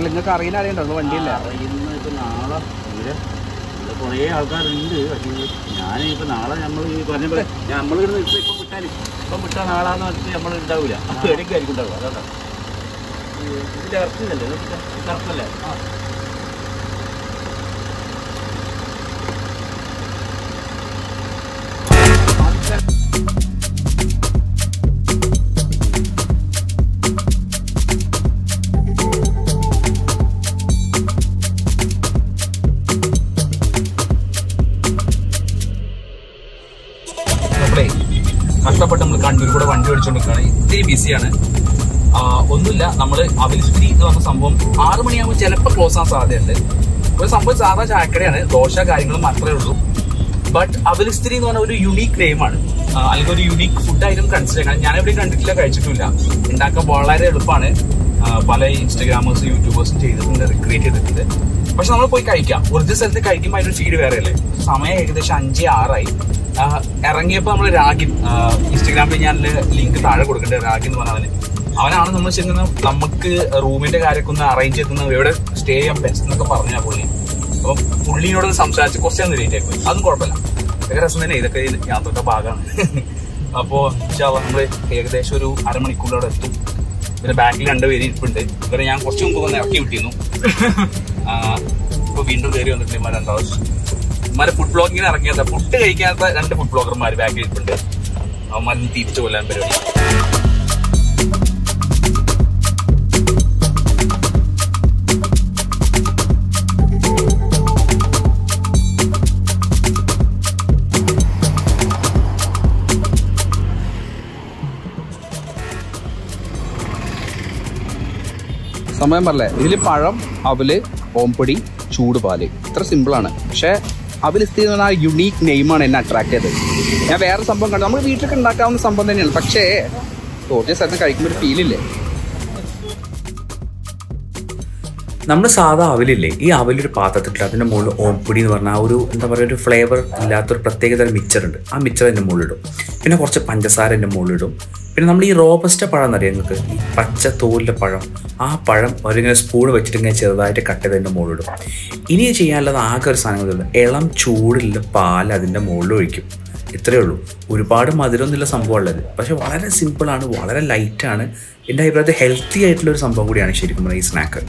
നിങ്ങൾ നിങ്ങൾക്ക് അറിയുന്ന അറിയണ്ടോ നിങ്ങൾ വണ്ടിയില്ല അറിയുന്ന ഇപ്പൊ നാളെ ഇവിടെ ഇവിടെ കുറേ ആൾക്കാരുണ്ട് പക്ഷേ ഞാൻ ഇപ്പൊ നാളെ നമ്മൾ ഈ പറഞ്ഞ പോലെ നമ്മൾ ഇവിടുന്ന് ഇപ്പൊ ഇപ്പം വിട്ടാൽ ഇപ്പം വിട്ടാൽ നാളാന്ന് വെച്ചിട്ട് നമ്മൾ ഉണ്ടാവില്ല ഇടയ്ക്കായിരിക്കും ഉണ്ടാവുക അതാണ് ഇതിന്റെ ഇറക്കില്ലല്ലേ കറക്റ്റല്ലേ നമ്മളേ കഷ്ടപ്പെട്ട് നമ്മൾ കണ്ണൂർ കൂടെ വണ്ടി ഓടിച്ചുകൊണ്ടിരിക്കുകയാണ് ഇത്തിരി ബിസിയാണ് ഒന്നുമില്ല നമ്മൾ അവിൽസ്ത്രി എന്ന് പറഞ്ഞ സംഭവം ആറ് മണിയാകുമ്പോൾ ചിലപ്പോൾ ക്ലോസ് ആകാൻ സാധ്യതയുണ്ട് ഒരു സംഭവം സാധാ ചായക്കടയാണ് ദോശ കാര്യങ്ങളും മാത്രമേ ഉള്ളൂ ബട്ട് അവിൽസ്ത്രി എന്ന് പറഞ്ഞ ഒരു യുണീക്ക് നെയിമാണ് അല്ലെങ്കിൽ ഒരു യുണീക്ക് ഫുഡ് ഐറ്റം കൺസിഡർ ചെയ്യണം ഞാൻ എവിടെയും കണ്ടിട്ടില്ല കഴിച്ചിട്ടില്ല ഉണ്ടാക്കാൻ വളരെ എളുപ്പമാണ് ആ, പല ഇൻസ്റ്റഗ്രാമേഴ്സും യൂട്യൂബേഴ്സും ചെയ്തിട്ടുണ്ട് റിക്രിയേറ്റ് ചെയ്തിട്ടുണ്ട് പക്ഷെ നമ്മൾ പോയി കഴിക്കാം ഒറിജിനൽ സ്ഥലത്ത് കഴിക്കുമ്പോൾ അതിന്റെ ഫീഡ് വേറെ അല്ലേ സമയം ഏകദേശം അഞ്ച് ആറായി ആ, ഇറങ്ങിയപ്പോൾ നമ്മൾ രാഗിൻ ആ, ഇൻസ്റ്റഗ്രാമിൽ ഞാൻ ലിങ്ക് താഴെ കൊടുക്കുന്നുണ്ട് രാഗിൻ എന്ന് പറഞ്ഞവന് അവനാണ് നമ്മൾ ചെന്ന് നമുക്ക് റൂമിന്റെ കാര്യമൊക്കെ ഒന്ന് അറേഞ്ച് ചെയ്ത് എവിടെ സ്റ്റേ ചെയ്യാൻ ബെസ്റ്റ് എന്നൊക്കെ പറഞ്ഞാ പുള്ളി അപ്പം പുള്ളിയോട് സംസാരിച്ച് കുറച്ച് നേരം ലേറ്റ് ആയിപ്പോയി അതൊന്നും കുഴപ്പമില്ല ഇതൊക്കെ രസം തന്നെ ഇതൊക്കെ യാത്രയുടെ ഭാഗമാണ് അപ്പോ നമ്മള് ഏകദേശം ഒരു അരമണിക്കൂറിൽ അവിടെ എത്തും പിന്നെ ബാക്കിൽ രണ്ടുപേര് ഇരിപ്പുണ്ട് ഇവരെ ഞാൻ കുറച്ച് മുമ്പ് വന്ന് ഇറക്കി വിട്ടിരുന്നു ആ, ഇപ്പൊ വീണ്ടും കയറി വന്നിട്ടുണ്ട് ഇമാർ രണ്ടാമത് ഇമാരെ ഫുഡ് ബ്ലോഗിങ്ങിന് ഇറങ്ങിയത് ഫുഡ് കഴിക്കാത്ത രണ്ട് ഫുഡ് ബ്ലോഗർമാർ ബാക്കിൽ ഇരിപ്പുണ്ട് അവന്മാരിന് തിരിച്ചു കൊല്ലാൻ പരിപാടി സമയം പറഞ്ഞേ ഇതിൽ പഴം അവല് ഓംപൊടി ചൂടുപാല് ഇത്ര സിമ്പിളാണ് പക്ഷേ അവല് സ്ഥിതി എന്ന് പറഞ്ഞാൽ യുണീക്ക് നെയിമാണ് എന്നെ അട്രാക്ട് ചെയ്തത് ഞാൻ വേറെ സംഭവം കണ്ടു നമ്മൾ വീട്ടിലൊക്കെ ഉണ്ടാക്കാവുന്ന സംഭവം തന്നെയാണ് പക്ഷേ തോട്ടിയ സ്ഥലത്ത് കഴിക്കുമ്പോൾ ഒരു ഫീലില്ലേ നമ്മൾ സാധാ അവലില്ലേ ഈ അവലൊരു പാത്രത്തിട്ട് അതിൻ്റെ മുകളിൽ ഓംപ്പൊടി എന്ന് പറഞ്ഞാൽ ആ ഒരു എന്താ പറയുക ഒരു ഫ്ലേവർ ഇല്ലാത്തൊരു പ്രത്യേകതരം മിക്സർ ഉണ്ട് ആ മിക്സർ എൻ്റെ മുകളിലിടും പിന്നെ കുറച്ച് പഞ്ചസാര എൻ്റെ മുകളിലിടും പിന്നെ നമ്മൾ ഈ റോബസ്റ്റ പഴം എന്നറിയാം നിങ്ങൾക്ക് ഈ പച്ച തോലിലെ പഴം ആ പഴം ഒരിങ്ങനെ സ്പൂൺ വെച്ചിട്ട് ഇങ്ങനെ ചെറുതായിട്ട് കട്ട് ചെയ്ത് എൻ്റെ മുകളിലിടും ഇനി ചെയ്യാനുള്ളത് ആകെ ഒരു സാധനം ഇളം ചൂടുള്ള പാൽ അതിൻ്റെ മുകളിൽ ഒഴിക്കും ഇത്രയേ ഉള്ളൂ ഒരുപാട് മധുരമൊന്നുമില്ല സംഭവമുള്ളത് പക്ഷെ വളരെ സിമ്പിളാണ് വളരെ ലൈറ്റാണ് എൻ്റെ അഭിപ്രായത്തിൽ ഹെൽത്തി ആയിട്ടുള്ള ഒരു സംഭവം കൂടിയാണ് ശരിക്കും പറഞ്ഞാൽ ഈ സ്നാക്ക്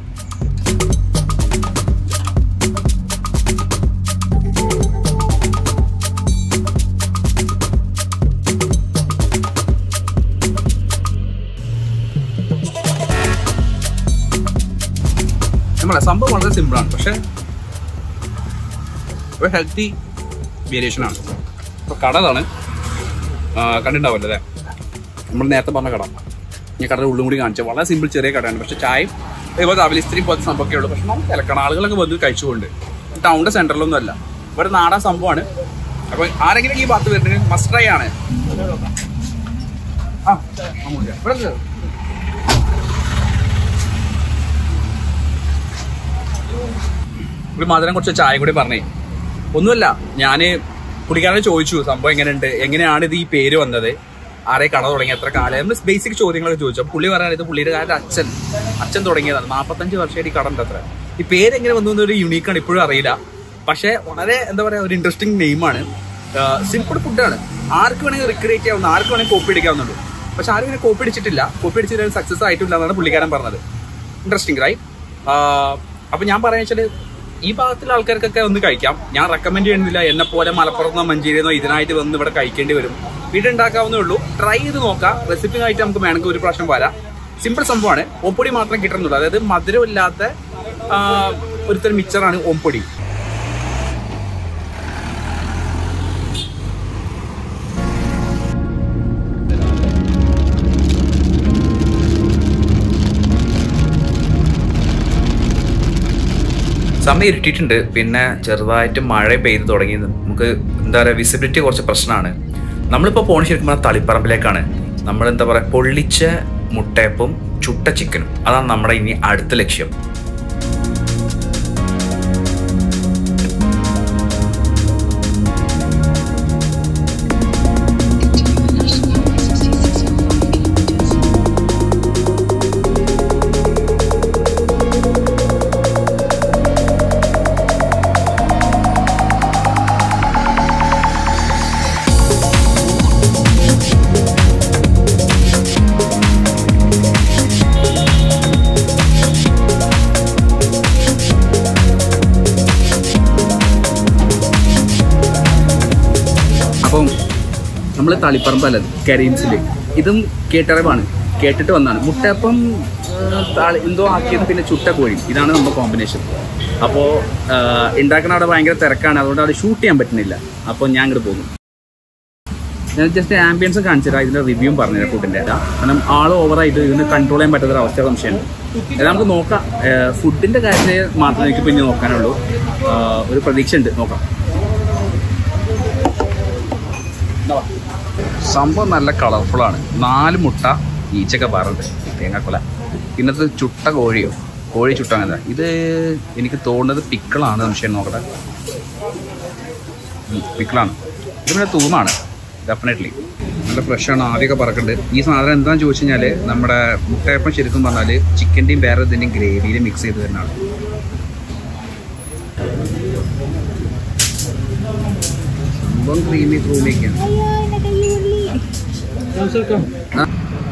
നമ്മളെ സംഭവം വളരെ സിമ്പിളാണ് പക്ഷേ ഒരു ഹെൽത്തി വേരിയേഷൻ ആണ് ഇപ്പോൾ കട അതാണ് കണ്ടിട്ടുണ്ടാവില്ല അല്ലേ നമ്മൾ നേരത്തെ പറഞ്ഞ കട ഈ കടയുടെ ഉള്ളും കൂടി കാണിച്ചത് വളരെ സിമ്പിൾ ചെറിയ കടയാണ് പക്ഷെ ചായയും ഇതുപോലെ അവലിസ്ത്രീ പോലത്തെ സംഭവമൊക്കെ ഉള്ളൂ പക്ഷെ നമുക്ക് തിലക്കണം ആളുകളൊക്കെ വന്ന് കഴിച്ചുകൊണ്ട് ടൗണിന്റെ സെന്ററിലൊന്നും അല്ല ഇവിടെ നാടൻ സംഭവമാണ് അപ്പൊ ആരെങ്കിലും ഈ ഭാഗത്ത് വരുന്നെങ്കിൽ മസ്റ്റ് ട്രൈ ആണ് ആ അമൂല്യ. ഇവിടെ ഉണ്ട്. ഒരു മധുരം കുറച്ച് ചായ കൂടി പറഞ്ഞേ ഒന്നുമില്ല ഞാന് പുള്ളിക്കാരനെ ചോദിച്ചു സംഭവം എങ്ങനെയുണ്ട് എങ്ങനെയാണ് ഇത് ഈ പേര് വന്നത് ആരെ കട തുടങ്ങി എത്ര കാലം നമ്മൾ ബേസിക് ചോദ്യങ്ങളൊക്കെ ചോദിച്ചു അപ്പൊ പുള്ളി പറയാൻ ഇത് പുള്ളിയുടെ കാര്യം അച്ഛൻ അച്ഛൻ തുടങ്ങിയതാണ് നാൽപ്പത്തഞ്ച് വർഷമായിട്ട് ഈ കട ഉണ്ട് അത്ര ഈ പേര് എങ്ങനെ വന്നു എന്നൊരു യുണീക്കാണ് ഇപ്പോഴും അറിയില്ല പക്ഷെ വളരെ എന്താ പറയാ ഒരു ഇൻട്രസ്റ്റിംഗ് നെയിമാണ് സിമ്പിൾ ഫുഡാണ് ആർക്ക് വേണമെങ്കിൽ റിക്രിയേറ്റ് ചെയ്യാവുന്ന ആർക്ക് വേണമെങ്കിൽ കോപ്പി അടിക്കാവുന്നുള്ളൂ പക്ഷെ ആരും ഇങ്ങനെ കോപ്പി അടിച്ചിട്ടില്ല കോപ്പി അടിച്ചിട്ട് സക്സസ് ആയിട്ടില്ല എന്നാണ് പുള്ളിക്കാരൻ പറഞ്ഞത് ഇൻട്രസ്റ്റിംഗ് റൈറ്റ് അപ്പൊ ഞാൻ പറയാ വെച്ചാല് ഈ ഭാഗത്തുള്ള ആൾക്കാർക്കൊക്കെ ഒന്ന് കഴിക്കാം ഞാൻ റെക്കമെൻഡ് ചെയ്യുന്നില്ല എന്നെ പോലെ മലപ്പുറത്തോ മഞ്ചേരിന്നോ ഇതിനായിട്ട് വന്ന് ഇവിടെ കഴിക്കേണ്ടി വരും വീടുണ്ടാക്കാവുന്നേ ഉള്ളൂ ട്രൈ ചെയ്ത് നോക്കാം റെസിപ്പി ആയിട്ട് നമുക്ക് വേണമെങ്കിൽ ഒരു പ്രാവശ്യം വരാം സിമ്പിൾ സംഭവമാണ് ഓംപ്പൊടി മാത്രം കിട്ടുന്നുള്ളൂ അതായത് മധുരമില്ലാത്ത ആ, ഒരുത്തരം മിക്സറാണ് ഓംപ്പൊടി സമയം ഇരുട്ടിയിട്ടുണ്ട് പിന്നെ ചെറുതായിട്ട് മഴ പെയ്ത് തുടങ്ങി നമുക്ക് എന്താ പറയുക വിസിബിലിറ്റി കുറച്ച് പ്രശ്നമാണ് നമ്മളിപ്പോൾ പോണ ശരിക്കും പറഞ്ഞാൽ തളിപ്പറമ്പിലേക്കാണ് നമ്മൾ എന്താ പറയുക പൊള്ളിച്ച മുട്ടയപ്പും ചുട്ട ചിക്കനും അതാണ് നമ്മുടെ ഇനി അടുത്ത ലക്ഷ്യം നമ്മൾ തളിപ്പറമ്പല്ല കരീംസിൽ ഇതും കേട്ടറിവാണ് കേട്ടിട്ട് വന്നാണ് മുട്ടയപ്പം ആ, താളി എന്തോ ആക്കിയത് പിന്നെ ചുട്ട കോഴി ഇതാണ് നമ്മുടെ കോമ്പിനേഷൻ അപ്പോൾ ഉണ്ടാക്കുന്ന അവിടെ ഭയങ്കര തിരക്കാണ് അതുകൊണ്ട് അവിടെ ഷൂട്ട് ചെയ്യാൻ പറ്റുന്നില്ല അപ്പോൾ ഞാൻ ഇങ്ങോട്ട് പോകുന്നു ഞാൻ ജസ്റ്റ് ആംബിയൻസ് കാണിച്ചിട്ട് ഇതിന്റെ റിവ്യൂ പറഞ്ഞുതരാം ഫുഡിന്റെ കാരണം ആൾ ഓവറായിട്ട് ഇതിന് കൺട്രോൾ ചെയ്യാൻ പറ്റാത്ത ഒരു അവസ്ഥ സംശയമുണ്ട് അത് നമുക്ക് നോക്കാം ഫുഡിന്റെ കാര്യത്തിൽ മാത്രമേ എനിക്ക് പിന്നെ നോക്കാനുള്ളൂ ആ, ഒരു പ്രതീക്ഷ ഉണ്ട് നോക്കാം സംഭവം നല്ല കളർഫുൾ ആണ് നാല് മുട്ട ഈച്ചൊക്കെ പാറുണ്ട് തേങ്ങാക്കൊല പിന്നത്തെ ചുട്ട കോഴിയോ കോഴി ചുട്ട അങ്ങനെ ഇത് എനിക്ക് തോന്നുന്നത് പിക്കിളാണ് സംശയം നോക്കട്ടെ പിക്കിളാണ് ഇത് പിന്നെ തൂമാണ് ഡെഫിനറ്റ്ലി നല്ല ഫ്രഷാണ് ആദ്യമൊക്കെ പറക്കുന്നുണ്ട് ഈ സാധനം എന്താണെന്ന് ചോദിച്ചു കഴിഞ്ഞാൽ നമ്മുടെ മുട്ടയപ്പം ശരിക്കും പറഞ്ഞാൽ ചിക്കൻ്റെയും വേറെ ഇതിൻ്റെയും ഗ്രേവിയിൽ മിക്സ് ചെയ്ത് തന്നെയാണ് സംഭവം ക്രീമി ക്രൂമിയൊക്കെയാണ് ആ.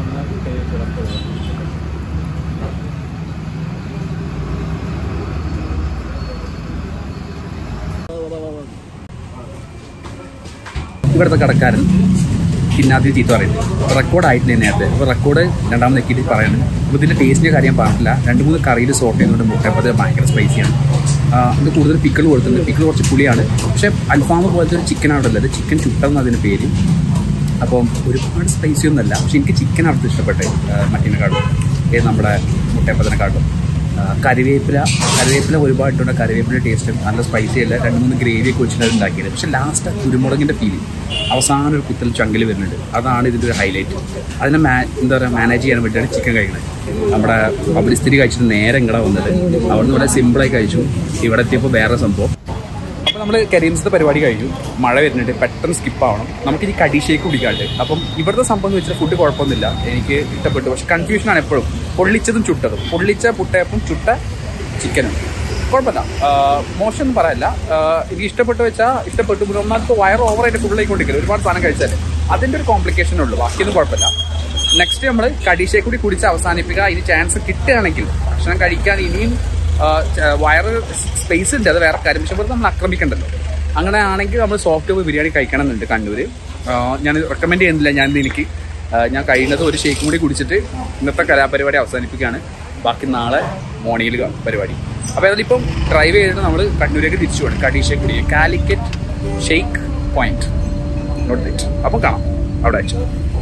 ഇവിടുത്തെ കടക്കാരൻ പിന്നാദ്യം ചീത്ത പറയുന്നത് റെക്കോർഡ് ആയിട്ടില്ല നേരത്തെ അപ്പോൾ റെക്കോർഡ് രണ്ടാമത് നെക്കിയിട്ട് പറയുന്നത് അപ്പോൾ ഇതിൻ്റെ ടേസ്റ്റിൻ്റെ കാര്യം പറഞ്ഞില്ല രണ്ട് മൂന്ന് കറിയിൽ സോട്ട് ചെയ്യുന്നുണ്ട് മുട്ടപ്പത് ഭയങ്കര സ്പൈസിയാണ് ഇത് കൂടുതൽ പിക്കിൾ കൊടുത്തിട്ടുണ്ട് പിക്കിൾ കുറച്ച് പുളിയാണ് പക്ഷേ അൽഫാം പോലത്തെ ഒരു ചിക്കൻ അവിടെ ഉള്ളത് ചിക്കൻ ചുട്ടെന്ന് അതിന് പേര് അപ്പം ഒരുപാട് സ്പൈസി ഒന്നുമല്ല പക്ഷെ എനിക്ക് ചിക്കൻ അവിടുത്തെ ഇഷ്ടപ്പെട്ടെ മറ്റേനെക്കാളും ഏത് നമ്മുടെ മുട്ടയപ്പത്തിനെക്കാട്ടും ആ, കറിവേപ്പില കറിവേപ്പില ഒരുപാട് ഇട്ടുണ്ട് കറിവേപ്പില ടേസ്റ്റ് നല്ല സ്പൈസി അല്ല രണ്ട് മൂന്ന് ഗ്രേവി ഒക്കെ വെച്ചിട്ട് അത് ഉണ്ടാക്കിയത് പക്ഷെ ലാസ്റ്റ് കുരുമുളകിൻ്റെ ഫീല് അവസാനം ഒരു കുത്തൽ ചങ്കൽ വരുന്നുണ്ട് അതാണ് ഇതിൻ്റെ ഒരു ഹൈലൈറ്റ് അതിനെ മാ എന്താ പറയുക മാനേജ് ചെയ്യാൻ വേണ്ടിയാണ് ചിക്കൻ കഴിക്കുന്നത് നമ്മുടെ പബ്ലിസ്ഥിതി കഴിച്ചിട്ട് നേരെ ഇങ്ങടെ വന്നത് അവിടുന്ന് ഇവിടെ സിമ്പിളായി കഴിച്ചു ഇവിടെ എത്തിയപ്പോൾ വേറെ സംഭവം അപ്പോൾ നമ്മൾ കരിയൻസിൻ്റെ പരിപാടി കഴിഞ്ഞു മഴ വരുന്നുണ്ട് പെട്ടെന്ന് സ്കിപ്പ് ആവണം നമുക്ക് ഇനി കടി ഷേക്ക് കുടിക്കാണ്ട് അപ്പം ഇവിടുത്തെ സംഭവം എന്ന് വെച്ചാൽ ഫുഡ് കുഴപ്പമൊന്നുമില്ല എനിക്ക് ഇഷ്ടപ്പെട്ടു പക്ഷെ കൺഫ്യൂഷനാണ് എപ്പോഴും പൊള്ളിച്ചതും ചുട്ടതും പൊള്ളിച്ച പുട്ടയപ്പം ചുട്ട ചിക്കനും കുഴപ്പമില്ല ആ, മോശമൊന്നും പറയല്ല ആ, എനിക്ക് ഇഷ്ടപ്പെട്ടു വെച്ചാൽ ഇഷ്ടപ്പെട്ടു പിന്നെ ഒന്നാമത്തെ വയർ ഓവറായിട്ട് ഫുള്ളായിക്കൊണ്ടിരിക്കില്ല ഒരുപാട് സാധനം കഴിച്ചാൽ അതിൻ്റെ ഒരു കോംപ്ലിക്കേഷൻ ഉള്ളൂ ബാക്കിയൊന്നും കുഴപ്പമില്ല നെക്സ്റ്റ് നമ്മൾ കടീശയെ കൂടി കുടിച്ച് അവസാനിപ്പിക്കുക ഇനി ചാൻസ് കിട്ടുകയാണെങ്കിൽ ഭക്ഷണം കഴിക്കാൻ ഇനിയും ആ, ച- വയറ് സ്പേസ് ഉണ്ട് അത് വേറെ കാര്യം പക്ഷെ വെറുതെ നമ്മൾ ആക്രമിക്കണ്ടല്ലോ അങ്ങനെ ആണെങ്കിൽ നമ്മൾ സോഫ്റ്റ് വെബ് ബിരിയാണി കഴിക്കണം എന്നുണ്ട് കണ്ണൂർ ഞാൻ റെക്കമെൻഡ് ചെയ്യുന്നില്ല ഞാൻ ഇന്ന് എനിക്ക് ആ, ഞാൻ കഴിയുന്നത് ഒരു ഷേക്കും കൂടി കുടിച്ചിട്ട് ഇന്നത്തെ കലാപരിപാടി അവസാനിപ്പിക്കുകയാണ് ബാക്കി നാളെ മോർണിംഗിൽ പരിപാടി അപ്പോൾ ഏതായാലും ഇപ്പം ഡ്രൈവ് ചെയ്തിട്ട് നമ്മൾ കണ്ണൂരേക്ക് തിരിച്ചു പോകണം കടീഷയെ കുടി Calicut shake point note that അപ്പോൾ കാണാം അവിടെ അയച്ചു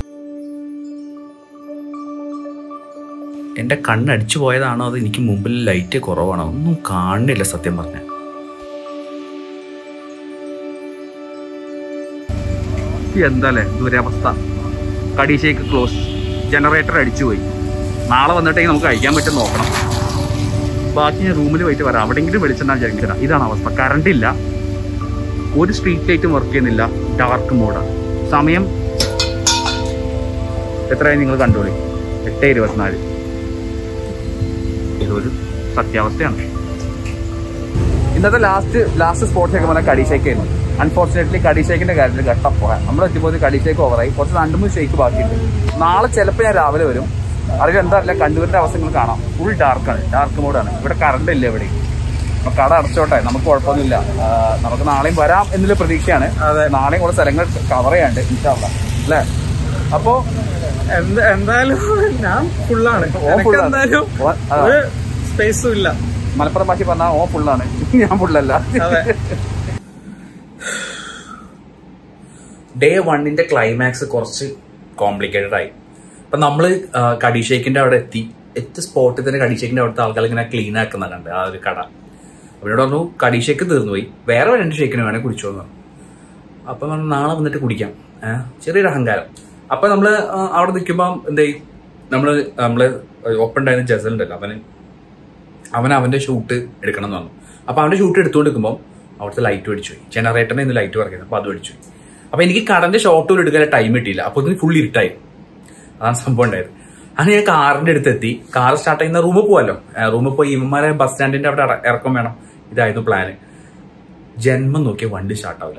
എൻ്റെ കണ്ണടിച്ചു പോയതാണോ അത് എനിക്ക് മുമ്പിൽ ലൈറ്റ് കുറവാണോ ഒന്നും കാണുന്നില്ല സത്യം പറഞ്ഞ എന്താല്ലേ ദുരവസ്ഥ കടീശേക്ക് ക്ലോസ് ജനറേറ്റർ അടിച്ചുപോയി നാളെ വന്നിട്ടെങ്കിൽ നമുക്ക് കഴിക്കാൻ പറ്റും നോക്കണം ബാക്കി ഞാൻ റൂമിൽ പോയിട്ട് വരാം അവിടെയെങ്കിലും വെളിച്ചെണ്ണ വിചാരിക്കാം ഇതാണ് അവസ്ഥ കറണ്ട് ഇല്ല ഒരു സ്ട്രീറ്റ് ലൈറ്റും വർക്ക് ചെയ്യുന്നില്ല ഡാർക്ക് മോഡാണ് സമയം എത്രയായി നിങ്ങൾ കണ്ടോളി എട്ട് ഇരുപത്തിനാല് ഇതൊരു സത്യാവസ്ഥയാണ് ഇന്നത്തെ ലാസ്റ്റ് ലാസ്റ്റ് സ്പോർട്സ് ഒക്കെ കടീഷേക്ക് ആയിരുന്നു അൺഫോർച്ചുനേറ്റ്ലി കടീഷേക്കിന്റെ കാര്യത്തിൽ ഘട്ടം പോകാൻ നമ്മൾ എത്തിയപ്പോൾ കടീഷേക്ക് ഓവറായി കുറച്ച് രണ്ട് മൂന്ന് ഷേക്ക് ബാക്കിയുണ്ട് നാളെ ചിലപ്പോൾ ഞാൻ രാവിലെ വരും അറിയില്ല എന്താ അറിയില്ല കണ്ണൂരിന്റെ അവസ്ഥകൾ കാണാം ഫുൾ ഡാർക്കാണ് ഡാർക്ക് മോഡാണ് ഇവിടെ കറണ്ട് ഇല്ല ഇവിടെ അപ്പൊ കട അടച്ചോട്ടെ നമുക്ക് കുഴപ്പമൊന്നുമില്ല ആ, നമുക്ക് നാളെയും വരാം എന്നുള്ള പ്രതീക്ഷയാണ് നാളെയും കുറേ സ്ഥലങ്ങൾ കവർ ചെയ്യാണ്ട് ഇൻഷാല്ല അല്ലേ അപ്പോ എന്ത് എന്തായാലും ഞാൻ ഫുള്ളാണ് ഓ full ആണ്. എന്തായാലും ഓ, ആ. ഒരു സ്പേസും ഇല്ല മലപ്പുറം ഭാഷ പറഞ്ഞാൽ ഓ ഫുള്ളാണ് ഞാൻ ഫുള്ളല്ല അതെ ഡേ വണ്ണിന്റെ ക്ലൈമാക്സ് കുറച്ച് കോംപ്ലിക്കേറ്റഡ് ആയി അപ്പൊ നമ്മള് ആ, കടീഷേക്കിന്റെ അവിടെ എത്തി എത്തി സ്പോട്ടിൽ തന്നെ കടീഷേക്കിന്റെ അവിടുത്തെ ആൾക്കാർ ഇങ്ങനെ ക്ലീൻ ആക്കുന്നുണ്ട് ആ ഒരു കട അവരോട് പറഞ്ഞു കടീഷേക്ക് തീർന്നുപോയി വേറെ രണ്ട് ഷേക്കിന് വേണേ കുടിച്ചോന്ന് പറഞ്ഞു അപ്പൊ നമ്മൾ നാളെ വന്നിട്ട് കുടിക്കാം ഏഹ് ചെറിയൊരു അഹങ്കാരം അപ്പൊ നമ്മള് ആ, അവിടെ നിൽക്കുമ്പോൾ എന്ത് ചെയ്യും നമ്മള് നമ്മള് ഓപ്പൺ ഉണ്ടായിരുന്ന ജസൽ ഉണ്ടല്ലോ അവന് അവൻ അവന്റെ ഷൂട്ട് എടുക്കണം എന്ന് പറഞ്ഞു അപ്പൊ അവന്റെ ഷൂട്ട് എടുത്തുകൊണ്ട് നിൽക്കുമ്പോൾ അവിടുത്തെ ലൈറ്റ് അടിച്ചു പോയി ജനറേറ്ററിന് ഇന്ന് ലൈറ്റ് പറയുന്നത് അപ്പൊ അത് അടിച്ചു പോയി അപ്പൊ എനിക്ക് കടന്റെ ഷോട്ട് പോലും എടുക്കാൻ ടൈം കിട്ടിയില്ല അപ്പൊ ഇതിന് ഫുൾ ഇരുട്ടായി അതാണ് സംഭവം ഉണ്ടായത് അങ്ങനെ ഞാൻ കാറിന്റെ അടുത്ത് എത്തി കാർ സ്റ്റാർട്ട് ചെയ്യുന്ന റൂമിൽ പോവാലോ റൂമിൽ പോയി ഇവന്മാരെ ബസ് സ്റ്റാൻഡിന്റെ അവിടെ ഇറ- ഇറക്കം വേണം ഇതായിരുന്നു പ്ലാന് ജന്മം നോക്കിയ വണ്ടി സ്റ്റാർട്ടാവില്ല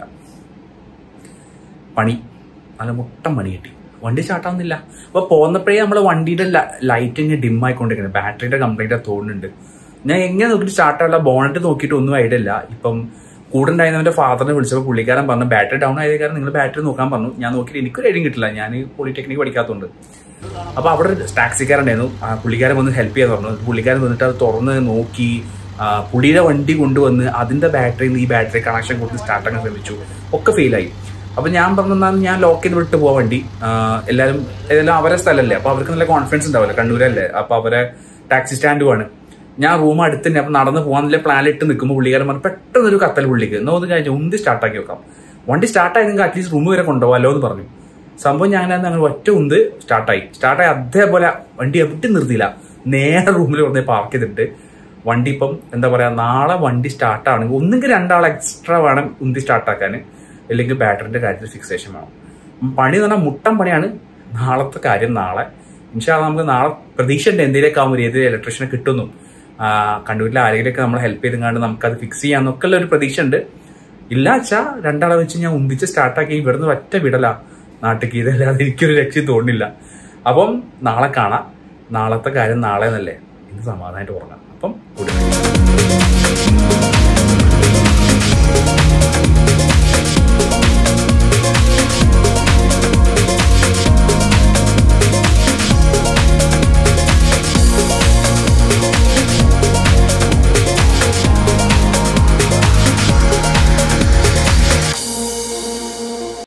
പണി നല്ല മുട്ടം പണി കിട്ടി വണ്ടി സ്റ്റാർട്ടാവുന്നില്ല അപ്പൊ പോന്നപ്പോഴേ നമ്മളെ വണ്ടിയുടെ ലൈറ്റ് ഇങ്ങനെ ഡിം ആയിക്കൊണ്ടിരിക്കുന്നത് ബാറ്ററിയുടെ കംപ്ലൈന്റ് തോന്നുന്നുണ്ട് ഞാൻ എങ്ങനെ നോക്കിയിട്ട് സ്റ്റാർട്ടാവില്ല ബോണറ്റ് നോക്കിയിട്ട് ഒന്നും ഐഡിയ ഇല്ല ഇപ്പം കൂടെ ഉണ്ടായിരുന്നവന്റെ ഫാദറിനെ വിളിച്ചപ്പോൾ പുള്ളിക്കാരൻ പറഞ്ഞു ബാറ്ററി ഡൗൺ ആയത് കാരണം നിങ്ങൾ ബാറ്ററി നോക്കാൻ പറഞ്ഞു ഞാൻ നോക്കിയിട്ട് എനിക്കൊരു ഐഡിയും കിട്ടില്ല ഞാൻ പോളിടെക്നിക് പഠിക്കാത്തതുകൊണ്ട് അപ്പോൾ അവിടെ ഒരു ടാക്സിക്കാരുണ്ടായിരുന്നു ആ പുള്ളിക്കാരൻ വന്ന് ഹെൽപ്പ് ചെയ്യാൻ പറഞ്ഞു പുള്ളിക്കാരൻ വന്നിട്ട് അത് തുറന്ന് നോക്കി ആ, പുള്ളിയുടെ വണ്ടി കൊണ്ടുവന്ന് അതിന്റെ ബാറ്ററിയിൽ നിന്ന് ഈ ബാറ്ററി കണക്ഷൻ കൊടുത്ത് സ്റ്റാർട്ടാക്കാൻ ശ്രമിച്ചു ഒക്കെ ഫെയിലായി അപ്പൊ ഞാൻ പറഞ്ഞു "എന്നാ ഞാൻ ലോക്ക് ചെയ്ത് വിട്ട് പോവാൻ വണ്ടി ആ, എല്ലാവരും ഇതെല്ലാം അവരെ സ്ഥലമല്ലേ അപ്പൊ അവർക്ക് നല്ല കോൺഫിഡൻസ് ഉണ്ടാവില്ല കണ്ണൂരല്ലേ അപ്പൊ അവരെ ടാക്സി സ്റ്റാൻഡുമാണ് ഞാൻ റൂം അടുത്ത് തന്നെ അപ്പൊ നടന്ന് പോകാൻ പ്ലാനിട്ട് നിൽക്കുമ്പോൾ പുള്ളിക്കാരൻ പറഞ്ഞു പെട്ടെന്ന് ഒരു കത്തൽ പുള്ളിക്ക് എന്നോ ഒന്ന് കഴിഞ്ഞ് ഉന്തി സ്റ്റാർട്ടാക്കി വെക്കാം വണ്ടി സ്റ്റാർട്ടായി നിങ്ങൾക്ക് അറ്റ്ലീസ്റ്റ് റൂം വരെ കൊണ്ടുപോകാമല്ലോ എന്ന് പറഞ്ഞു സംഭവം ഞാൻ അങ്ങനെ ഒറ്റ ഉന്ത് സ്റ്റാർട്ടായി സ്റ്റാർട്ടായി അതേപോലെ വണ്ടി എവിടെ നിർത്തിയില്ല നേരെ റൂമിൽ കൊണ്ടേ പാർക്ക് ചെയ്തിട്ട് വണ്ടി ഇപ്പം എന്താ പറയാ നാളെ വണ്ടി സ്റ്റാർട്ടാണെങ്കിൽ ഒന്നുകിൽ രണ്ടാൾ എക്സ്ട്രാ വേണം ഉന്തി സ്റ്റാർട്ടാക്കാൻ അല്ലെങ്കിൽ ബാറ്ററിന്റെ കാര്യത്തിൽ ഫിക്സേഷൻ വേണം ഉം പണി എന്ന് പറഞ്ഞാൽ മുട്ടൻ പണിയാണ് നാളത്തെ കാര്യം നാളെ ഇൻഷാ നമുക്ക് നാളെ പ്രതീക്ഷ ഉണ്ട് എന്തെങ്കിലുമൊക്കെ ആകുമ്പോൾ ഏത് ഇലക്ട്രീഷ്യനെ കിട്ടുന്നു ആ, കണ്ണൂരിൽ ആരെങ്കിലുമൊക്കെ നമ്മൾ ഹെൽപ്പ് ചെയ്തുകൊണ്ട് നമുക്കത് ഫിക്സ് ചെയ്യാന്നൊക്കെ ഉള്ള ഒരു പ്രതീക്ഷ ഉണ്ട് ഇല്ല വെച്ചാ രണ്ടാളെ വെച്ച് ഞാൻ ഉന്തിച്ച് സ്റ്റാർട്ടാക്കി ഇവിടുന്ന് ഒറ്റ വിടല നാട്ടിലേക്ക് ഇതല്ലാതെ എനിക്കൊരു ലക്ഷ്യം തോന്നില്ല അപ്പം നാളെ കാണാം നാളത്തെ കാര്യം നാളെ എന്നല്ലേ ഇന്ന് സമാധാനമായിട്ട് ഉറങ്ങാം അപ്പം ഗുഡ് നൈറ്റ്